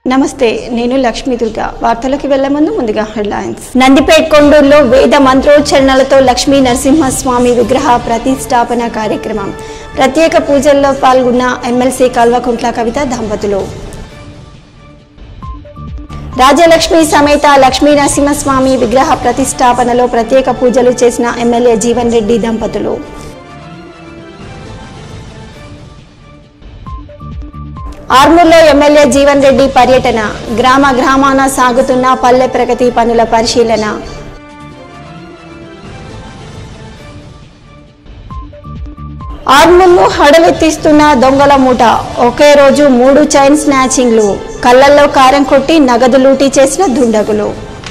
నమస్తే నేను లక్ష్మీ దుర్గా వార్తలకు వెళ్లే ముందు ముందుగా హెడ్లైన్స్ నందిపేట్ కొండూరులో వేద మంత్రోచ్చరణలతో లక్ష్మీ నరసింహస్వామి విగ్రహ ప్రతిష్టాపన కార్యక్రమం ప్రత్యేక పూజల్లో పాల్గొన్న ఎమ్మెల్సీ కల్వకుంట్ల కవిత దంపతులు రాజలక్ష్మి సమేత లక్ష్మీ నరసింహస్వామి విగ్రహ ప్రతిష్టాపనలో ప్రత్యేక పూజలు చేసిన ఎమ్మెల్యే జీవన్ రెడ్డి దంపతులు ఆర్మూర్లో ఎమ్మెల్యే జీవన్ రెడ్డి పర్యటన గ్రామ గ్రామాన సాగుతున్న పల్లె ప్రగతి పనుల పరిశీలన ఆర్మూర్ను హడలెత్తిస్తున్న దొంగల మూట ఒకే రోజు మూడు చైన్ స్నాచింగ్లు కళ్ళల్లో కారం కొట్టి నగదు లూటీ చేసిన దుండగులు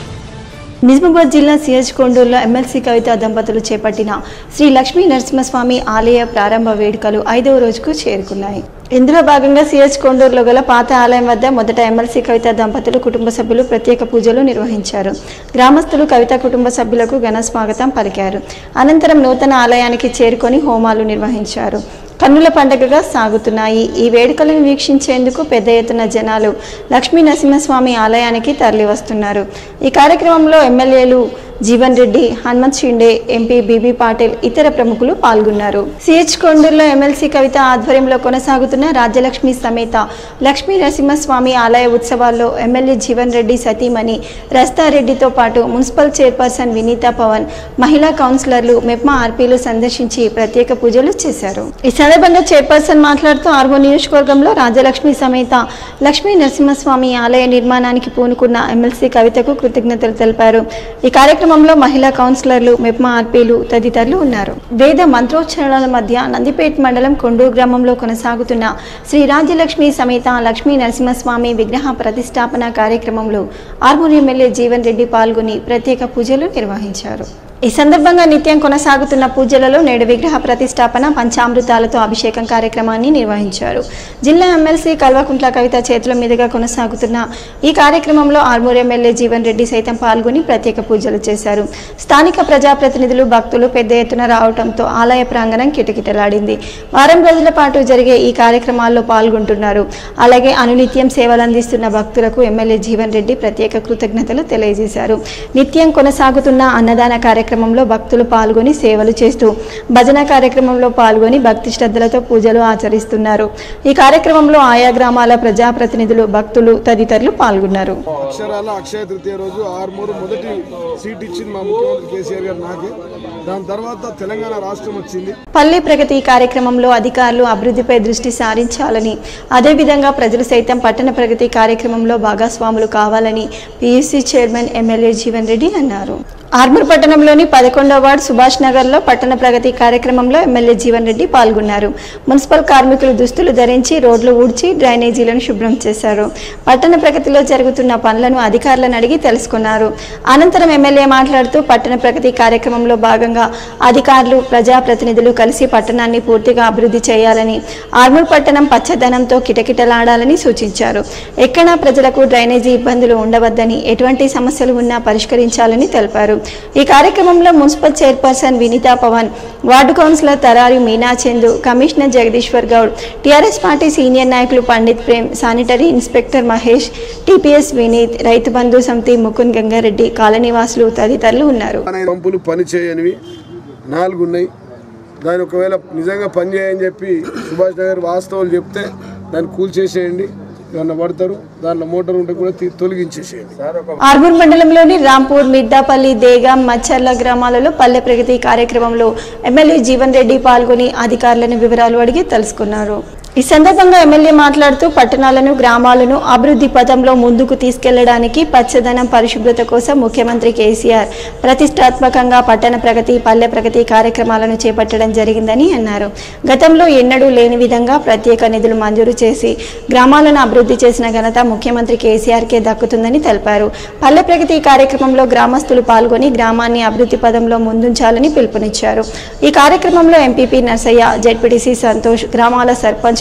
నిజామాబాద్ జిల్లా సిహెచ్ కొండూరులో ఎమ్మెల్సీ కవిత దంపతులు చేపట్టిన శ్రీ లక్ష్మీ నరసింహస్వామి ఆలయ ప్రారంభ వేడుకలు ఐదవ రోజుకు చేరుకున్నాయి ఇందులో భాగంగా సిహెచ్ కొండూరులో గల పాత ఆలయం వద్ద మొదట ఎమ్మెల్సీ కవిత దంపతులు కుటుంబ సభ్యులు ప్రత్యేక పూజలు నిర్వహించారు గ్రామస్తులు కవిత కుటుంబ సభ్యులకు ఘన స్వాగతం పలికారు అనంతరం నూతన ఆలయానికి చేరుకొని హోమాలు నిర్వహించారు కన్నుల పండుగగా సాగుతున్నాయి ఈ వేడుకలను వీక్షించేందుకు పెద్ద ఎత్తున జనాలు లక్ష్మీ నరసింహస్వామి ఆలయానికి తరలివస్తున్నారు ఈ కార్యక్రమంలో ఎమ్మెల్యేలు జీవన్ రెడ్డి హనుమంత్ షిండే ఎంపీ బీబీ పాటిల్ ఇతర ప్రముఖులు పాల్గొన్నారు సిహెచ్ కొండూరులో ఎమ్మెల్సీ కవిత ఆధ్వర్యంలో కొనసాగుతున్న రాజ్యలక్ష్మి సమేత లక్ష్మీ నరసింహస్వామి ఆలయ ఉత్సవాల్లో ఎమ్మెల్యే జీవన్ రెడ్డి సతీమణి రస్తారెడ్డితో పాటు మున్సిపల్ చైర్పర్సన్ వినీతా పవన్ మహిళా కౌన్సిలర్లు మెప్మా ఆర్పీలు సందర్శించి ప్రత్యేక పూజలు చేశారు ఈ సందర్భంగా చైర్పర్సన్ మాట్లాడుతూ ఆర్మో నియోజకవర్గంలో రాజలక్ష్మి సమేత లక్ష్మీ నరసింహస్వామి ఆలయ నిర్మాణానికి పూనుకున్న ఎమ్మెల్సీ కవితకు కృతజ్ఞతలు తెలిపారు ఈ కార్యక్రమంలో మహిళా కౌన్సిలర్లు మెప్మా ఆర్పీలు తదితరులు ఉన్నారు వేద మంత్రోచ్చరణల మధ్య నందిపేట్ మండలం కొండూరు గ్రామంలో కొనసాగుతున్న శ్రీ రాజ్యలక్ష్మి సమేత లక్ష్మీ నరసింహస్వామి విగ్రహ ప్రతిష్టాపన కార్యక్రమంలో ఆర్మూర్ ఎమ్మెల్యే జీవన్ రెడ్డి పాల్గొని ప్రత్యేక పూజలు నిర్వహించారు ఈ సందర్భంగా నిత్యం కొనసాగుతున్న పూజలలో నేడు విగ్రహ ప్రతిష్టాపన పంచామృతాలతో అభిషేకం కార్యక్రమాన్ని నిర్వహించారు జిల్లా ఎమ్మెల్సీ కల్వకుంట్ల కవిత చేతుల మీదుగా కొనసాగుతున్న ఈ కార్యక్రమంలో ఆర్మూర్ ఎమ్మెల్యే జీవన్ రెడ్డి సైతం పాల్గొని ప్రత్యేక పూజలు చేశారు స్థానిక ప్రజాప్రతినిధులు భక్తులు పెద్ద ఎత్తున రావడంతో ఆలయ ప్రాంగణం కిటకిటలాడింది వారం రోజుల పాటు జరిగే ఈ కార్యక్రమాల్లో పాల్గొంటున్నారు అలాగే అనునిత్యం సేవలు అందిస్తున్న భక్తులకు ఎమ్మెల్యే జీవన్ రెడ్డి ప్రత్యేక కృతజ్ఞతలు తెలియజేశారు నిత్యం కొనసాగుతున్న అన్నదాన కార్యక్రమంలో భక్తులు పాల్గొని సేవలు చేస్తూ భజన కార్యక్రమంలో పాల్గొని భక్తి శ్రద్ధలతో పూజలు ఆచరిస్తున్నారు ఈ కార్యక్రమంలో ఆయా గ్రామాల ప్రజాప్రతినిధులు భక్తులు తదితరులు పాల్గొన్నారు అక్షరాల అక్షయ తృతీయ రోజు ఆరుమూరు మొదటి సీట్ ఇచ్చింది మా ముఖ్యమంత్రి కేసీఆర్ గారు నాకే దాని తర్వాత తెలంగాణ రాష్ట్రం వచ్చింది పల్లె ప్రగతి కార్యక్రమంలో అధికారులు అభివృద్ధిపై దృష్టి సారించాలని అదేవిధంగా ప్రజలు సైతం పట్టణ ప్రగతి కార్యక్రమంలో భాగస్వాములు కావాలని PUC chairman MLA Jeevan Reddy అన్నారు ఆర్మూర్ పట్టణంలోని పదకొండవ వార్డు సుభాష్ నగర్లో పట్టణ ప్రగతి కార్యక్రమంలో ఎమ్మెల్యే జీవన్ రెడ్డి పాల్గొన్నారు మున్సిపల్ కార్మికులు దుస్తులు ధరించి రోడ్లు ఊడ్చి డ్రైనేజీలను శుభ్రం చేశారు పట్టణ ప్రగతిలో జరుగుతున్న పనులను అధికారులను అడిగి తెలుసుకున్నారు అనంతరం ఎమ్మెల్యే మాట్లాడుతూ పట్టణ ప్రగతి కార్యక్రమంలో భాగంగా అధికారులు ప్రజాప్రతినిధులు కలిసి పట్టణాన్ని పూర్తిగా అభివృద్ధి చేయాలని ఆర్మూర్ పట్టణం పచ్చదనంతో కిటకిటలాడాలని సూచించారు ఎక్కడా ప్రజలకు డ్రైనేజీ ఇబ్బందులు ఉండవద్దని ఎటువంటి సమస్యలు ఉన్నా పరిష్కరించాలని తెలిపారు ఈ కార్యక్రమంలో municipal chairperson Vineetha Pavan ward councillor Tarari Meena Chandu commissioner Jagadeeshwar Goud TRS party senior నాయకులు Pandit Prem sanitary inspector Mahesh TPS Vineeth Rythu Bandhu సమితి ముకుంద్ గంగారెడ్డి కాలనీవాసులు తదితరులు ఉన్నారు పంపులు పని చేయనివి నాలుగు ఉన్నాయి దాని ఒకవేళ నిజంగా పని చేయని చెప్పి సుభాష్ నగర్ వాస్తవాలు చెప్తే దాన్ని కూల్ చేసేయండి ఏమన్నా పడతారు దాంట్లో మోటార్ ఉంటే కూడా తీ- తొలగించేసేయండి ఆర్మూర్ మండలంలోని రాంపూర్ మిద్దాపల్లి దేగాం మచ్చర్ల గ్రామాలలో పల్లె ప్రగతి కార్యక్రమంలో ఎమ్మెల్యే జీవన్ రెడ్డి పాల్గొని అధికారులను వివరాలు అడిగి తెలుసుకున్నారు ఈ సందర్భంగా ఎమ్మెల్యే మాట్లాడుతూ పట్టణాలను గ్రామాలను అభివృద్ధి పథంలో ముందుకు తీసుకెళ్లడానికి పచ్చదనం పరిశుభ్రత కోసం ముఖ్యమంత్రి కేసీఆర్ ప్రతిష్టాత్మకంగా పట్టణ ప్రగతి పల్లె ప్రగతి కార్యక్రమాలను చేపట్టడం జరిగిందని అన్నారు గతంలో ఎన్నడూ లేని విధంగా ప్రత్యేక నిధులు మంజూరు చేసి గ్రామాలను అభివృద్ధి చేసిన ఘనత ముఖ్యమంత్రి కేసీఆర్కే దక్కుతుందని తెలిపారు పల్లె ప్రగతి కార్యక్రమంలో గ్రామస్తులు పాల్గొని గ్రామాన్ని అభివృద్ధి పదంలో ముందుంచాలని పిలుపునిచ్చారు ఈ కార్యక్రమంలో ఎంపీపీ నర్సయ్య జెడ్పీటీసీ సంతోష్ గ్రామాల సర్పంచ్లు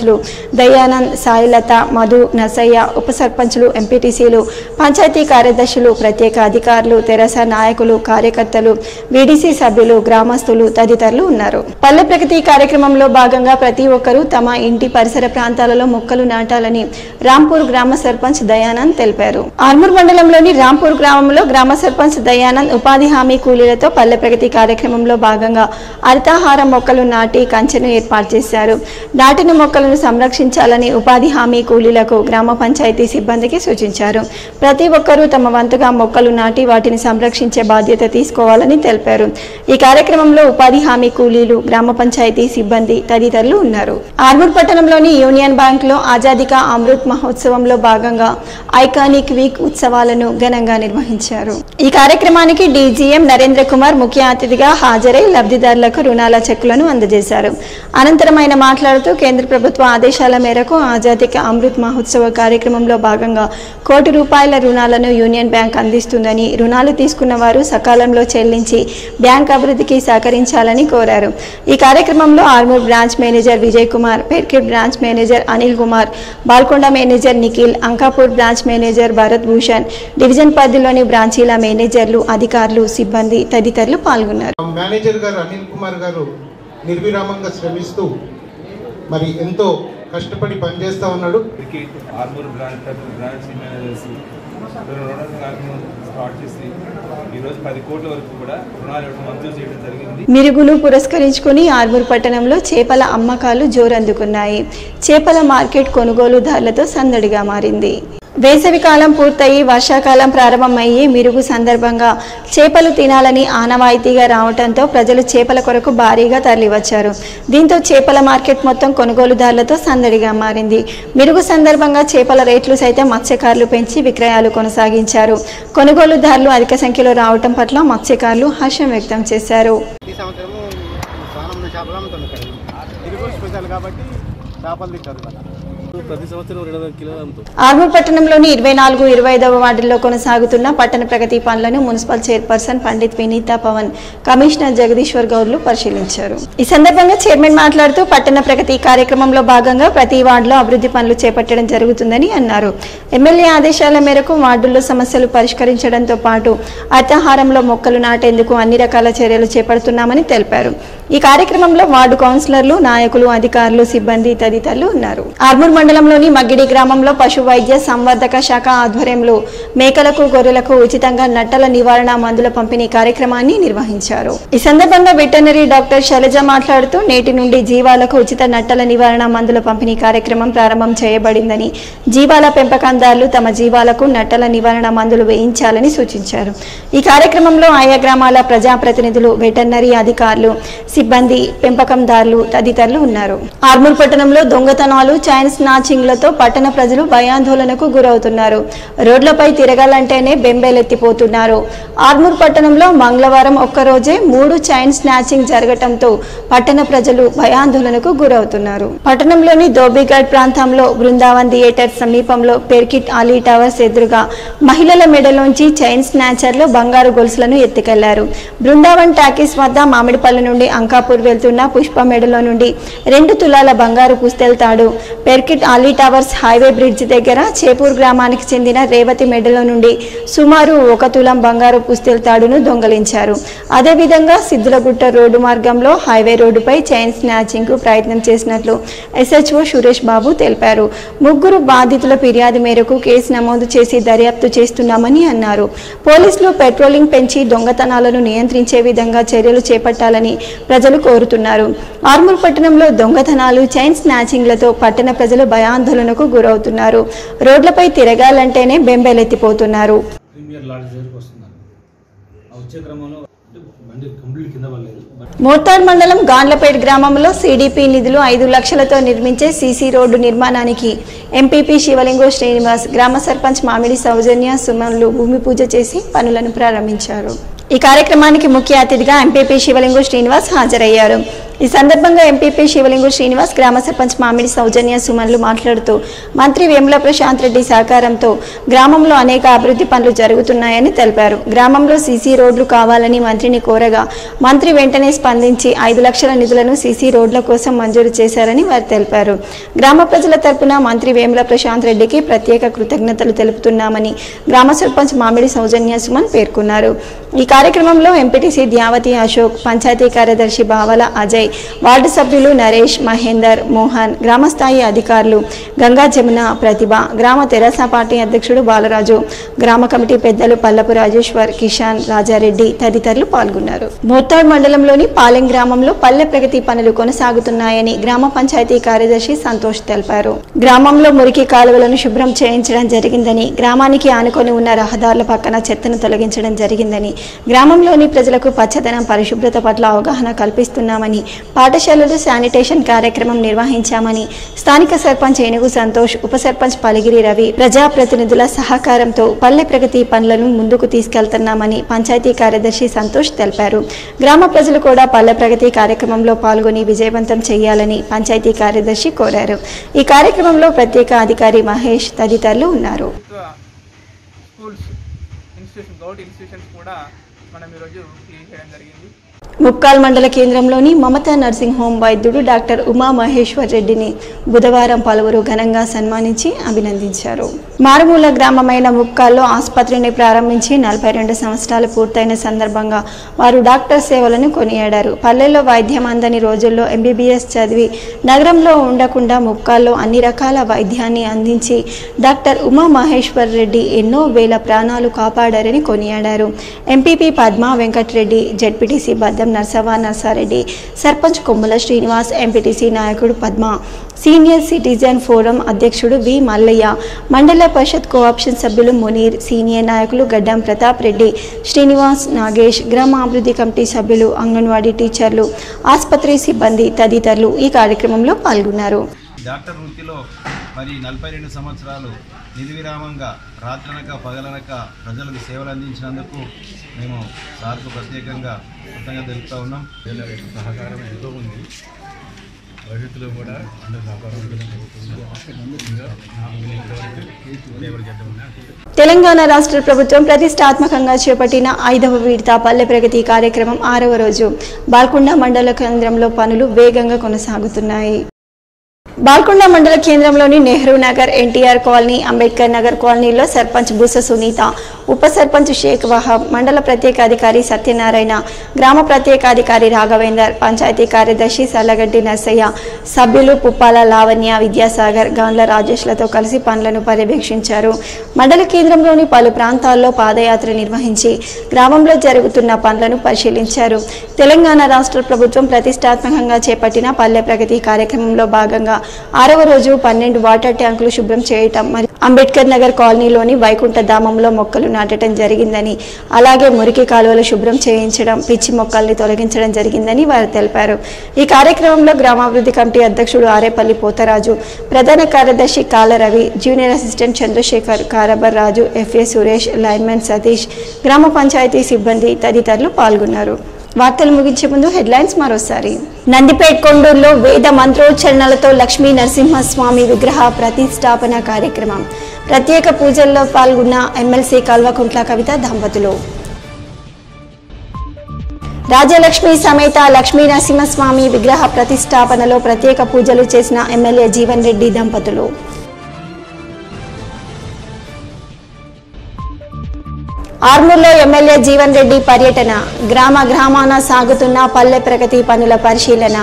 సర్పంచ్లు దయానంద్ సాయిలత మధు నసయ్య ఉప సర్పంచ్లు ఎంపీటీసీలు పంచాయతీ కార్యదర్శులు ప్రత్యేక అధికారులు తెరస నాయకులు కార్యకర్తలు వీడీసీ సభ్యులు గ్రామస్తులు తదితరులు ఉన్నారు పల్లె ప్రగతి కార్యక్రమంలో భాగంగా ప్రతి ఒక్కరూ తమ ఇంటి పరిసర ప్రాంతాలలో మొక్కలు నాటాలని రాంపూర్ గ్రామ సర్పంచ్ దయానంద్ తెలిపారు ఆర్మూర్ మండలంలోని రాంపూర్ గ్రామంలో గ్రామ సర్పంచ్ దయానంద్ ఉపాధి హామీ కూలీలతో పల్లె ప్రగతి కార్యక్రమంలో భాగంగా హరితాహారం మొక్కలు నాటి కంచెను ఏర్పాటు చేశారు నాటిన మొక్కలను సంరక్షించాలని ఉపాధి హామీ కూలీలకు గ్రామ పంచాయతీ సిబ్బందికి సూచించారు ప్రతి ఒక్కరూ తమ వంతుగా మొక్కలు నాటి వాటిని సంరక్షించే బాధ్యత తీసుకోవాలని తెలిపారు ఈ కార్యక్రమంలో ఉపాధి హామీ కూలీలు గ్రామ పంచాయతీ సిబ్బంది తదితరులు ఉన్నారు ఆర్మూర్ పట్టణంలోని యూనియన్ బ్యాంక్ లో ఆజాదీ కా అమృత్ మహోత్సవంలో భాగంగా ఐకానిక్ వీక్ ఉత్సవాలను ఘనంగా నిర్వహించారు ఈ కార్యక్రమానికి డీజీఎం నరేంద్ర కుమార్ ముఖ్య అతిథిగా హాజరై లబ్ధిదారులకు రుణాల చెక్కులను అందజేశారు అనంతరం ఆయన మాట్లాడుతూ కేంద్ర ప్రభుత్వ ఆదేశాల మేరకు ఆజాదీ కా అమృత్ మహోత్సవ కార్యక్రమంలో భాగంగా కోటి రూపాయల రుణాలను యూనియన్ బ్యాంక్ అందిస్తుందని రుణాలు తీసుకున్న వారు సకాలంలో చెల్లించి బ్యాంక్ అభివృద్ధికి సహకరించాలని కోరారు ఈ కార్యక్రమంలో Armoor branch manager Vijay Kumar Perkit branch manager Anil Kumar Balkonda manager Nikhil Ankapur branch manager Bharat Bhushan division పరిధిలోని బ్రాంచీల మేనేజర్లు అధికారులు సిబ్బంది తదితరులు పాల్గొన్నారు మేనేజర్ గారు అనిల్ కుమార్ గారు నిర్విరామంగా శ్రమిస్తూ మరి ఎంతో కష్టపడి పనిచేస్తూ ఉన్నాడు క్రికెట్ ఆర్మూర్ బ్రాంచ్ ప్రతి బ్రాంచ్ మేనేజర్స్ రుణాల కార్యక్రమం స్టార్ట్ చేసి ఈరోజు పది కోట్ల వరకు కూడా రుణాలు ఇవ్వడం మంజూరు చేయడం జరిగింది మిరుగులు పురస్కరించుకుని ఆర్మూర్ పట్టణంలో చేపల అమ్మకాలు జోరందుకున్నాయి చేపల మార్కెట్ కొనుగోలుదారులతో సందడిగా మారింది వేసవి కాలం పూర్తయి వర్షాకాలం ప్రారంభమయ్యి మిరుగు సందర్భంగా చేపలు తినాలని ఆనవాయితీగా రావడంతో ప్రజలు చేపల కొరకు భారీగా తరలివచ్చారు దీంతో చేపల మార్కెట్ మొత్తం కొనుగోలుదారులతో సందడిగా మారింది మిరుగు సందర్భంగా చేపల రేట్లు సైతం మత్స్యకారులు పెంచి విక్రయాలు కొనసాగించారు కొనుగోలుదారులు అధిక సంఖ్యలో రావటం పట్ల మత్స్యకారులు హర్షం వ్యక్తం చేశారు ఈ సంవత్సరము చాలా మంది చేపలు అమ్ముతుంది ఇక్కడ తిరుగు స్పెషల్ కాబట్టి చేపలు తింటారు కదా ప్రతి సంవత్సరం రెండు వందల కిలోలు అమ్ముతాం ఆర్మూర్ పట్టణంలోని ఇరవై నాలుగు ఇరవై ఐదవ వార్డుల్లో కొనసాగుతున్న పట్టణ ప్రగతి పనులను municipal chairperson Pandit Vineetha Pavan commissioner Jagadeeshwar గౌడ్లు పరిశీలించారు ఈ సందర్భంగా చైర్మన్ మాట్లాడుతూ పట్టణ ప్రగతి కార్యక్రమంలో భాగంగా ప్రతి వార్డులో అభివృద్ధి పనులు చేపట్టడం జరుగుతుందని అన్నారు ఎమ్మెల్యే ఆదేశాల మేరకు వార్డుల్లో సమస్యలు పరిష్కరించడంతో పాటు అర్థాహారంలో మొక్కలు నాటేందుకు అన్ని రకాల చర్యలు చేపడుతున్నామని తెలిపారు ఈ కార్యక్రమంలో వార్డు కౌన్సిలర్లు నాయకులు అధికారులు సిబ్బంది తదితరులు ఉన్నారు ఆర్మూర్ మండలంలోని మగ్గిడి గ్రామంలో పశు వైద్య సంవర్ధక శాఖ ఆధ్వర్యంలో మేకలకు గొర్రెలకు ఉచితంగా నట్టల నివారణ మందుల పంపిణీ కార్యక్రమాన్ని నిర్వహించారు ఈ సందర్భంగా వెటర్నరీ డాక్టర్ శైలజ మాట్లాడుతూ నేటి నుండి జీవాలకు ఉచిత నట్టల నివారణ మందుల పంపిణీ కార్యక్రమం ప్రారంభం చేయబడిందని జీవాల పెంపకందారులు తమ జీవాలకు నట్టల నివారణ మందులు వేయించాలని సూచించారు ఈ కార్యక్రమంలో ఆయా గ్రామాల ప్రజాప్రతినిధులు వెటర్నరీ అధికారులు సిబ్బంది పెంపకందారులు తదితరులు ఉన్నారు ఆర్మూర్ పట్టణంలో దొంగతనాలు చైన్ స్నాచింగ్లతో పట్టణ ప్రజలు భయాందోళనకు గురవుతున్నారు రోడ్లపై తిరగాలంటేనే బెంబేలెత్తిపోతున్నారు ఆర్మూర్ పట్టణంలో మంగళవారం ఒక్కరోజే మూడు చైన్ స్నాచింగ్ జరగటంతో పట్టణ ప్రజలు భయాందోళనకు గురవుతున్నారు పట్టణంలోని దోబిఘాట్ ప్రాంతంలో బృందావన్ థియేటర్ సమీపంలో పెర్కిట్ అలీ టవర్స్ ఎదురుగా మహిళల మెడలోంచి చైన్ స్నాచర్లు బంగారు గొలుసులను ఎత్తుకెళ్లారు బృందావన్ టాకీస్ వద్ద మామిడిపల్లి నుండి అంకాపూర్ వెళ్తున్న పుష్ప మెడలో నుండి రెండు తులాల బంగారు పుస్తెళ్తాడు Perkit Ali towers highway bridge దగ్గర చేపూర్ గ్రామానికి చెందిన రేవతి మెడలో నుండి సుమారు ఒక తులం బంగారు పుస్తెళ్తాడును దొంగలించారు అదేవిధంగా సిద్ధులగుట్ట రోడ్డు మార్గంలో హైవే రోడ్డుపై చైన్ స్నాచింగ్ కు ప్రయత్నం చేసినట్లు ఎస్హెచ్ఓ సురేష్ బాబు తెలిపారు ముగ్గురు బాధితుల ఫిర్యాదు మేరకు కేసు నమోదు చేసి దర్యాప్తు చేస్తున్నామని అన్నారు పోలీసులు పెట్రోలింగ్ పెంచి దొంగతనాలను నియంత్రించే విధంగా చర్యలు చేపట్టాలని ప్రజలు కోరుతున్నారు ఆర్మూర్ పట్టణంలో దొంగతనాలు చైన్ స్నాచింగ్లతో పట్టణ ప్రజలు భయాందోళనకు గురవుతున్నారు రోడ్లపై తిరగాలంటేనే బెంబేలెత్తిపోతున్నారు ప్రీమియర్ లాడ్జ్ దగ్గరికి వస్తున్నారు ఆ వచ్చే క్రమంలో అంటే బండి కంప్లీట్ కింద పడలేదు బట్ మోర్తాడ్ మండలం గాన్లపేట్ గ్రామంలో సిడిపి నిధులు ఐదు లక్షలతో నిర్మించే సీసీ రోడ్డు నిర్మాణానికి ఎంపీపీ శివలింగో శ్రీనివాస్ గ్రామ సర్పంచ్ మామిడి సౌజన్య సుమన్లు భూమి పూజ చేసి పనులను ప్రారంభించారు ఈ కార్యక్రమానికి ముఖ్య అతిథిగా ఎంపీపీ శివలింగో శ్రీనివాస్ హాజరయ్యారు ఈ సందర్భంగా ఎంపీపీ శివలింగు శ్రీనివాస్ గ్రామ సర్పంచ్ మామిడి సౌజన్య సుమన్లు మాట్లాడుతూ మంత్రి వేముల ప్రశాంత్ రెడ్డి సహకారంతో గ్రామంలో అనేక అభివృద్ధి పనులు జరుగుతున్నాయని తెలిపారు గ్రామంలో సీసీ రోడ్లు కావాలని మంత్రిని కోరగా మంత్రి వెంటనే స్పందించి ఐదు లక్షల నిధులను సీసీ రోడ్ల కోసం మంజూరు చేశారని వారు తెలిపారు గ్రామ ప్రజల తరపున మంత్రి వేముల ప్రశాంత్ రెడ్డికి ప్రత్యేక కృతజ్ఞతలు తెలుపుతున్నామని గ్రామ సర్పంచ్ మామిడి సౌజన్య సుమన్ పేర్కొన్నారు ఈ కార్యక్రమంలో ఎంపీటీసీ ద్యావతి అశోక్ పంచాయతీ కార్యదర్శి బావల అజయ్ వార్డు సభ్యులు నరేష్ మహేందర్ మోహన్ గ్రామస్థాయి అధికారులు గంగా జమున ప్రతిభ గ్రామ తెరాస పార్టీ అధ్యక్షుడు బాలరాజు గ్రామ కమిటీ పెద్దలు పల్లపు రాజేశ్వర్ కిషాన్ రాజారెడ్డి తదితరులు పాల్గొన్నారు మోత్తాడ్ మండలంలోని పాలెం గ్రామంలో పల్లె ప్రగతి పనులు కొనసాగుతున్నాయని గ్రామ పంచాయతీ కార్యదర్శి సంతోష్ తెలిపారు గ్రామంలో మురికి కాలువలను శుభ్రం చేయించడం జరిగిందని గ్రామానికి ఆనుకొని ఉన్న రహదారుల పక్కన చెత్తను తొలగించడం జరిగిందని గ్రామంలోని ప్రజలకు పచ్చదనం పరిశుభ్రత పట్ల అవగాహన కల్పిస్తున్నామని పాఠశాలలు శానిటేషన్ కార్యక్రమం నిర్వహించామని స్థానిక సర్పంచ్ ఏనుగు సంతోష్ ఉప సర్పంచ్ పలిగిరి రవి ప్రజాప్రతినిధుల సహకారంతో పల్లె ప్రగతి పనులను ముందుకు తీసుకెళ్తున్నామని పంచాయతీ కార్యదర్శి సంతోష్ తెలిపారు గ్రామ ప్రజలు కూడా పల్లె ప్రగతి కార్యక్రమంలో పాల్గొని విజయవంతం చేయాలని పంచాయతీ కార్యదర్శి కోరారు ఈ కార్యక్రమంలో ప్రత్యేక అధికారి మహేష్ తదితరులు ఉన్నారు స్కూల్స్ ఇన్స్టిట్యూషన్ గవర్నమెంట్ ఇన్స్టిట్యూషన్స్ కూడా మనం ఈరోజు క్లీన్ చేయడం జరిగింది ముక్కాల్ మండల కేంద్రంలోని మమతా నర్సింగ్ హోం వైద్యుడు డాక్టర్ ఉమా మహేశ్వర్ రెడ్డిని బుధవారం పలువురు ఘనంగా సన్మానించి అభినందించారు మారుమూల గ్రామమైన ముక్కాల్లో ఆసుపత్రిని ప్రారంభించి నలభై రెండు సంవత్సరాలు పూర్తయిన సందర్భంగా వారు డాక్టర్ సేవలను కొనియాడారు పల్లెల్లో వైద్యం అందని రోజుల్లో ఎంబీబీఎస్ చదివి నగరంలో ఉండకుండా ముక్కాల్లో అన్ని రకాల వైద్యాన్ని అందించి డాక్టర్ ఉమా మహేశ్వర్ రెడ్డి ఎన్నో వేల ప్రాణాలు కాపాడారని కొనియాడారు ఎంపీపీ పద్మా వెంకటరెడ్డి జెడ్పీటీసీ బద్దం నర్సవా నర్సారెడ్డి సర్పంచ్ కొమ్ముల శ్రీనివాస్ ఎంపీటీసీ నాయకుడు పద్మ సీనియర్ సిటిజన్ ఫోరం అధ్యక్షుడు వి మల్లయ్య మండల పరిషత్ కోఆప్షన్ సభ్యులు మునీర్ సీనియర్ నాయకులు గడ్డం ప్రతాప్ రెడ్డి శ్రీనివాస్ నాగేష్ గ్రామాభివృద్ధి కమిటీ సభ్యులు అంగన్వాడీ టీచర్లు ఆసుపత్రి సిబ్బంది తదితరులు ఈ కార్యక్రమంలో పాల్గొన్నారు డాక్టర్ వృత్తిలో మరి నలభై రెండు సంవత్సరాలు నిర్విరామంగా రాత్రనక పగలనక ప్రజలకు సేవలు అందించినందుకు మేము సార్కు ప్రత్యేకంగా కృతజ్ఞత తెలుపుతా ఉన్నాం సహకారం ఎంతో ఉంది భవిష్యత్తులో కూడా అందరూ సహకారం ఉంటుందని కోరుకుంటున్నాను. ఇంకా నాకు ఇంతవరకు లేబర్ చేద్దాం తెలంగాణ రాష్ట్ర ప్రభుత్వం ప్రతిష్టాత్మకంగా చేపట్టిన ఐదవ విడత పల్లె ప్రగతి కార్యక్రమం ఆరవ రోజు బాల్కొండ మండల కేంద్రంలో పనులు వేగంగా కొనసాగుతున్నాయి బాల్కొండ మండల కేంద్రంలోని నెహ్రూ నగర్ ఎన్టీఆర్ కాలనీ అంబేద్కర్ నగర్ కాలనీలో సర్పంచ్ బుస సునీత ఉప సర్పంచ్ షేక్ వహాబ్ మండల ప్రత్యేక అధికారి సత్యనారాయణ గ్రామ ప్రత్యేక అధికారి రాఘవేందర్ పంచాయతీ కార్యదర్శి సల్లగడ్డి నర్సయ్య సభ్యులు పుప్పాల లావణ్య విద్యాసాగర్ గాండ్ల రాజేష్లతో కలిసి పనులను పర్యవేక్షించారు మండల కేంద్రంలోని పలు ప్రాంతాల్లో పాదయాత్ర నిర్వహించి గ్రామంలో జరుగుతున్న పనులను పరిశీలించారు తెలంగాణ రాష్ట్ర ప్రభుత్వం ప్రతిష్టాత్మకంగా చేపట్టిన పల్లె ప్రగతి కార్యక్రమంలో భాగంగా ఆరవ రోజు పన్నెండు వాటర్ ట్యాంకులు శుభ్రం చేయటం మరియు అంబేద్కర్ నగర్ కాలనీలోని వైకుంఠ ధామంలో మొక్కలు నాటడం జరిగిందని అలాగే మురికి కాలువలు శుభ్రం చేయించడం పిచ్చి మొక్కల్ని తొలగించడం జరిగిందని వారు తెలిపారు ఈ కార్యక్రమంలో గ్రామాభివృద్ధి కమిటీ అధ్యక్షుడు ఆరేపల్లి పోతరాజు ప్రధాన కార్యదర్శి కాల రవి జూనియర్ అసిస్టెంట్ చంద్రశేఖర్ కారబర్ రాజు ఎఫ్ఏ సురేష్ లైన్మెన్ సతీష్ గ్రామ పంచాయతీ సిబ్బంది తదితరులు పాల్గొన్నారు వార్తలు ముగించే ముందు హెడ్లైన్స్ మరోసారి నందిపేట్ కొండూరులో వేద మంత్రోచ్చరణలతో లక్ష్మీ నరసింహస్వామి విగ్రహ ప్రతిష్టాపన కార్యక్రమం ప్రత్యేక పూజల్లో పాల్గొన్న ఎమ్మెల్సీ కల్వకుంట్ల కవిత దంపతులు రాజలక్ష్మి సమేత లక్ష్మీ నరసింహస్వామి విగ్రహ ప్రతిష్టాపనలో ప్రత్యేక పూజలు చేసిన ఎమ్మెల్యే జీవన్ రెడ్డి దంపతులు ఆర్మూర్లో ఎమ్మెల్యే జీవన్ రెడ్డి పర్యటన గ్రామ గ్రామాన సాగుతున్న పల్లె ప్రగతి పనుల పరిశీలన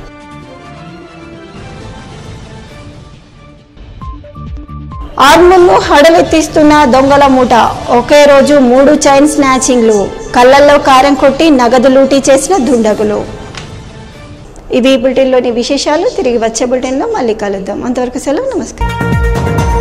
ఆర్మూర్ను హడలెత్తిస్తున్న దొంగల మూట ఒకే రోజు మూడు చైన్ స్నాచింగ్లు కళ్ళల్లో కారం కొట్టి నగదు లూటీ చేసిన దుండగులు ఇవి ఈ బులెటిన్లోని విశేషాలు తిరిగి వచ్చే బులెటిన్లో మళ్ళీ కలుద్దాం అంతవరకు సెలవు నమస్కారం